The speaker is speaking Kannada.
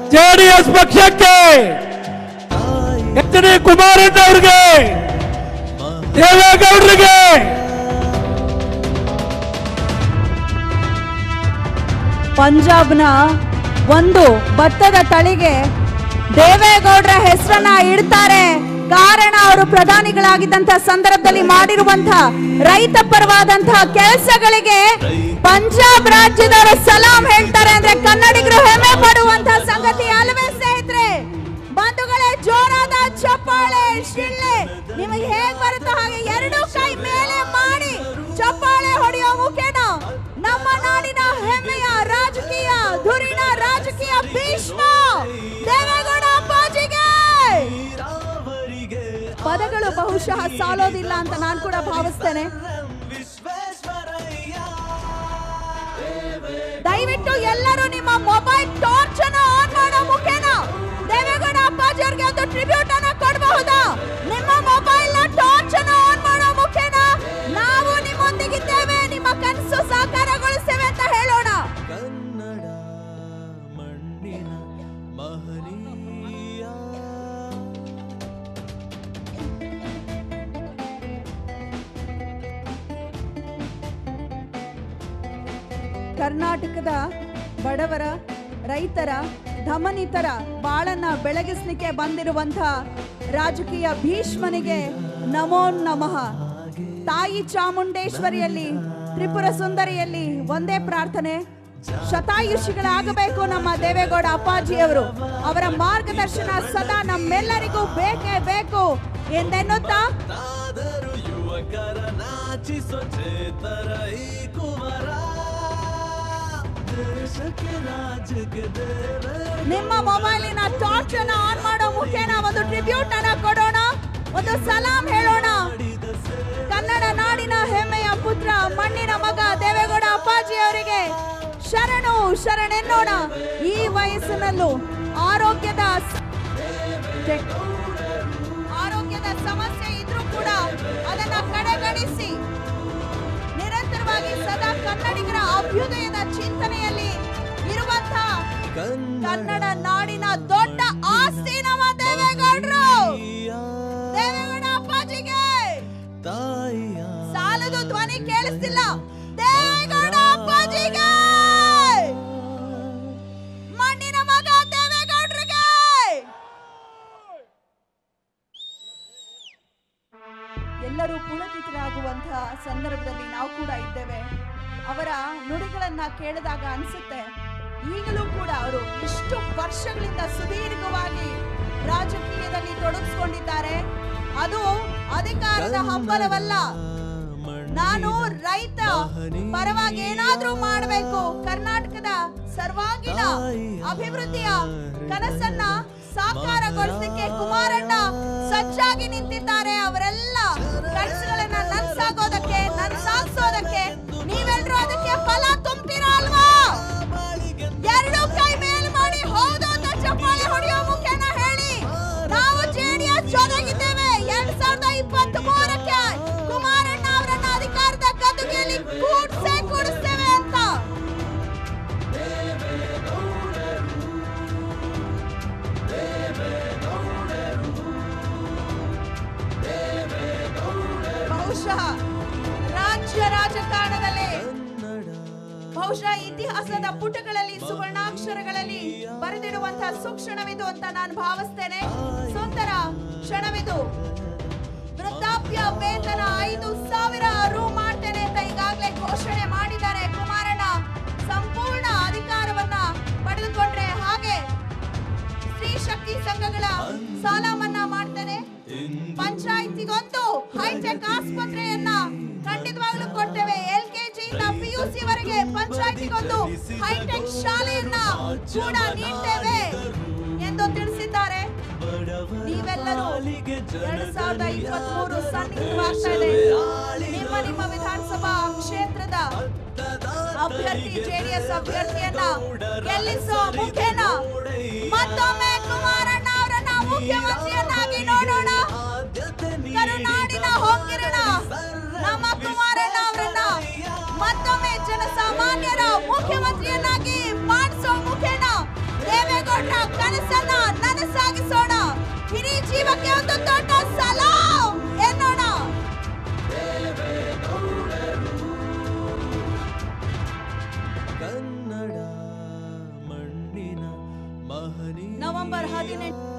ಜೆಡಿಎಸ್ ಪಕ್ಷಕ್ಕೆ ಎಚ್ ಡಿ ಕುಮಾರಣ್ಣ ಅವರಿಗೆ ದೇವೇಗೌಡರಿಗೆ ಪಂಜಾಬ್ನ ಒಂದು ಭತ್ತದ ತಳಿಗೆ ದೇವೇಗೌಡರ ಹೆಸರನ್ನ ಇಡ್ತಾರೆ ಕಾರಣ ಅವರು ಪ್ರಧಾನಿಗಳಾಗಿದ್ದಂತಹ ಸಂದರ್ಭದಲ್ಲಿ ಮಾಡಿರುವಂತಹ ರೈತ ಪರವಾದಂತಹ ಕೆಲಸಗಳಿಗೆ ಪಂಜಾಬ್ ರಾಜ್ಯದವರು ಸಲಾಂ ಹೇಳ್ತಾರೆ ಅಂದ್ರೆ ಕನ್ನಡಿಗರು ಹೆಮ್ಮೆ ಪಡುವಂತಹ ಸಂಗತಿ ಅಲ್ವೇ ಸ್ನೇಹಿತರೆ ಬಂಧುಗಳೇ ಜೋರಾದ ಚಪ್ಪಾಳೆ ಶಿಳ್ಳೆ ನಿಮಗೆ ಹೇಗ್ ಬರುತ್ತೋ ಹಾಗೆ ಎರಡೂ ಕೈ ಮೇಲೆ ಮಾಡಿ ಚಪ್ಪಾಳೆ ಹೊಡೆಯೋ ಮುಖೇನ ನಮ್ಮ ನಾಡಿನ ಹೆಮ್ಮೆಯ ರಾಜಕೀಯ ಧುರಿಣ ರಾಜಕೀಯ ಭೀಷ್ಮ ದೇವೇಗೌಡ ಅಪ್ಪಾಜಿಗೆ ಪದಗಳು ಬಹುಶಃ ಸಾಲೋದಿಲ್ಲ ಅಂತ ನಾನು ಕೂಡ ಭಾವಿಸ್ತೇನೆ ದಯವಿಟ್ಟು ಎಲ್ಲರೂ ನಿಮ್ಮ ಮೊಬೈಲ್ ಟಾರ್ಚ್ ಅನ್ನು ಆನ್ ಮಾಡೋ ಮುಖೇನ ದೇವೇಗೌಡ ಅಪ್ಪಾಜಿ ಅವರಿಗೆ ಒಂದು ಟ್ರಿಬ್ಯೂಟ್ ಅನ್ನ ಕೊಡಬಹುದಾ ನಿಮ್ಮ ಮೊಬೈಲ್ ನ ಟಾರ್ಚ್ ಅನ್ನು ಆನ್ ಮಾಡೋ ಮುಖೇನ ನಾವು ನಿಮ್ಮೊಂದಿಗಿದ್ದೇವೆ ನಿಮ್ಮ ಕನಸು ಸಾಕಾರಗೊಳಿಸ್ತೇವೆ ಅಂತ ಹೇಳೋಣ ಕನ್ನಡ ಮಣ್ಣಿನ ಮಹನೀಯ ಕರ್ನಾಟಕದ ಬಡವರ ರೈತರ ಧಮನಿತರ ಬಾಳನ್ನ ಬೆಳಗಿಸ್ಲಿಕ್ಕೆ ಬಂದಿರುವಂತ ರಾಜಕೀಯ ಭೀಷ್ಮನಿಗೆ ನಮೋ ನಮಃ ತಾಯಿ ಚಾಮುಂಡೇಶ್ವರಿಯಲ್ಲಿ ತ್ರಿಪುರ ಸುಂದರಿಯಲ್ಲಿ ಒಂದೇ ಪ್ರಾರ್ಥನೆ ಶತಾಯುಷಿಗಳಾಗಬೇಕು ನಮ್ಮ ದೇವೇಗೌಡ ಅಪ್ಪಾಜಿಯವರು ಅವರ ಮಾರ್ಗದರ್ಶನ ಸದಾ ನಮ್ಮೆಲ್ಲರಿಗೂ ಬೇಕೇ ಬೇಕು ಎಂದೆನ್ನುತ್ತಾ ತಾದರು ಯುವಕರ ನಾಚಿಸೋ ಚೇತರ ಈ ಕುವರ ದೇಶಕ್ಕೆ ರಾಜ್ಯಕ್ಕೆ ದೇವರ ನಿಮ್ಮ ಮೊಬೈಲಿನ ಟಾರ್ಚ್ ಅನ್ನ ಆನ್ ಮಾಡೋ ಮುಖೇನ ಒಂದು ಟ್ರಿಬ್ಯೂಟ್ ಅನ್ನ ಕೊಡೋಣ ಒಂದು ಸಲಾಂ ಹೇಳೋಣ ಕನ್ನಡ ನಾಡಿನ ಹೆಮ್ಮೆಯ ಪುತ್ರ ಮಣ್ಣಿನ ಮಗ ದೇವೇಗೌಡ ಅಪ್ಪಾಜಿ ಅವರಿಗೆ ಶರಣು ಶರಣೆನ್ನೋಣ ಈ ವಯಸ್ಸಿನಲ್ಲೂ ಆರೋಗ್ಯದ ಸ- ತೆ- ಆರೋಗ್ಯದ ಸಮಸ್ಯೆ ಇದ್ರೂ ಕೂಡ ಅದನ್ನ ಕಡೆಗಣಿಸಿ ನಿರಂತರವಾಗಿ ಸದಾ ಕನ್ನಡಿಗರ ಅಭ್ಯುದಯದ ಚಿಂತನೆಯಲ್ಲಿ ಇರುವಂತಹ ಕನ್ನಡ ನಾಡಿನ ದೊಡ್ಡ ಆಸ್ತಿ ನಮ್ಮ ದೇವೇಗೌಡರು ದೇವೇಗೌಡ ಅಪ್ಪಾಜಿಗೆ ತಾಯಿಯ ಸಾಲದು ಧ್ವನಿ ಕೇಳಿಸ್ತಿಲ್ಲ ದೇವೇಗೌಡ ಅಪ್ಪಾಜಿಗೆ ಮಣ್ಣಿನ ಮಗ ದೇವೇಗೌಡರಿಗೆ ಎಲ್ಲರೂ ಪುಳಕಿತರಾಗುವಂತಹ ಸಂದರ್ಭದಲ್ಲಿ ನಾವು ಕೂಡ ಇದ್ದೇವೆ ಅವರ ನುಡಿಗಳನ್ನ ಕೇಳಿದಾಗ ಅನ್ಸುತ್ತೆ ಈಗಲೂ ಕೂಡ ಅವರು ಇಷ್ಟು ವರ್ಷಗಳಿಂದ ಸುದೀರ್ಘವಾಗಿ ರಾಜಕೀಯದಲ್ಲಿ ತೊಡಗಿಸ್ಕೊಂಡಿದ್ದಾರೆ ಅದು ಅಧಿಕಾರದ ಹಂಬಲವಲ್ಲ ನಾನು ರೈತ ಪರವಾಗಿ ಏನಾದ್ರೂ ಮಾಡಬೇಕು ಕರ್ನಾಟಕದ ಸರ್ವಾಂಗೀಣ ಅಭಿವೃದ್ಧಿಯ ಕನಸನ್ನ ಸಾಕಾರಗೊಳಿಸಲಿಕ್ಕೆ ಕುಮಾರಣ್ಣ ಸಜ್ಜಾಗಿ ನಿಂತಿದ್ದಾರೆ ಅವರೆಲ್ಲ ಕನಸುಗಳನ್ನ ನನ್ಸಾಗೋದಕ್ಕೆ ನನ್ಸಾಗ್ಸೋದಕ್ಕೆ ನೀವೆಲ್ಲರೂ ಅದಕ್ಕೆ ಫಲ ತುಂಬ್ತೀರಾ ಅಲ್ವಾ ಎರಡು ಕೈ ಮೇಲ್ ಮಾಡಿ ಹೌದು ಅಂತ ಚಪ್ಪಾಳೆ ಹೊಡೆಯೋ ಮುಖೇನ ಹೇಳಿ ನಾವು ಜೆಡಿಎಸ್ ಜೊತೆಗಿದ್ದೇವೆ ಎರಡ್ ಸಾವಿರದ ಇಪ್ಪತ್ತ್ ಮೂರಕ್ಕೆ ಕುಮಾರಣ್ಣ ಅವರನ್ನ ಅಧಿಕಾರದ ಗದ್ದುಗೆಯಲ್ಲಿ ಕೂಡ್ಸೇ ಕೂಡಿಸ್ತೇವೆ ಅಂತ ಬಹುಶಃ ರಾಜ್ಯ ರಾಜಕಾರಣದಲ್ಲಿ ಬಹುಶಃ ಇತಿಹಾಸದ ಪುಟಗಳಲ್ಲಿ ಸುವರ್ಣಾಕ್ಷರಗಳಲ್ಲಿ ಬರೆದಿಡುವಂತಹ ಸುಕ್ಷಣವಿದು ಅಂತ ನಾನು ಭಾವಿಸ್ತೇನೆ ಸುಂದರ ಕ್ಷಣವಿದು ವೃದ್ಧಾಪ್ಯ ವೇತನ ಐದು ಸಾವಿರ ರು ಮಾಡ್ತೇನೆ ಅಂತ ಈಗಾಗಲೇ ಘೋಷಣೆ ಮಾಡಿದ್ದಾರೆ ಕುಮಾರಣ್ಣ ಸಂಪೂರ್ಣ ಅಧಿಕಾರವನ್ನ ಪಡೆದುಕೊಂಡ್ರೆ ಹಾಗೆ ಸ್ತ್ರೀ ಶಕ್ತಿ ಸಂಘಗಳ ಸಾಲ ಮನ್ನಾ ಮಾಡ್ತೇನೆ ಪಂಚಾಯತಿಗೊಂದು ಹೈಟೆಕ್ ಆಸ್ಪತ್ರೆಯನ್ನ ಖಂಡಿತವಾಗ್ಲೂ ಕೊಡ್ತೇವೆ ಎಲ್ ಕೆ ಜಿ ಇಂದ ಪಿಯುಸಿ ವರೆಗೆ ಪಂಚಾಯತಿಗೊಂದು ಹೈಟೆಕ್ ಶಾಲೆಯನ್ನ ಕೂಡ ನೀಡ್ತೇವೆ ಎಂದು ತಿಳಿಸಿದ್ದಾರೆ ನೀವೆಲ್ಲರೂ ಎರಡ್ ಸಾವಿರದ ಇಪ್ಪತ್ತ್ ಮೂರು ಸನ್ನಿಹಿತವಾಗ್ತಾ ಇದೆ ನಿಮ್ಮ ನಿಮ್ಮ ವಿಧಾನಸಭಾ ಕ್ಷೇತ್ರದ ಅಭ್ಯರ್ಥಿ ಜೆಡಿಎಸ್ ಅಭ್ಯರ್ಥಿಯನ್ನ ಗೆಲ್ಲಿಸುವ ಮುಖೇನ ಮತ್ತೊಮ್ಮೆ ಕುಮಾರಣ್ಣ ಅವರನ್ನ ಮುಖ್ಯಮಂತ್ರಿಯನ್ನಾಗಿ ನೋಡೋಣ ಕರುನಾಡಿನ ಹೊಂಗಿರಣ ನಮ್ಮ ಕುಮಾರಣ್ಣ ಅವರನ್ನ ಮತ್ತೊಮ್ಮೆ ಜನಸಾಮಾನ್ಯರ ಮುಖ್ಯಮಂತ್ರಿಯನ್ನಾಗಿ ಮಾಡಿಸೋ ಮುಖೇನ ದೇವೇಗೌಡರ ಕನಸನ್ನ ನನಸಾಗಿಸೋಣ ಇಡೀ ಜೀವಕ್ಕೆ ಒಂದು ದೊಡ್ಡ ಸಲಾಂ ಎನ್ನೋಣ ಕನ್ನಡ ಮಣ್ಣಿನ ಮಹನೀಯ ನವೆಂಬರ್ ಹದಿನೆಂಟು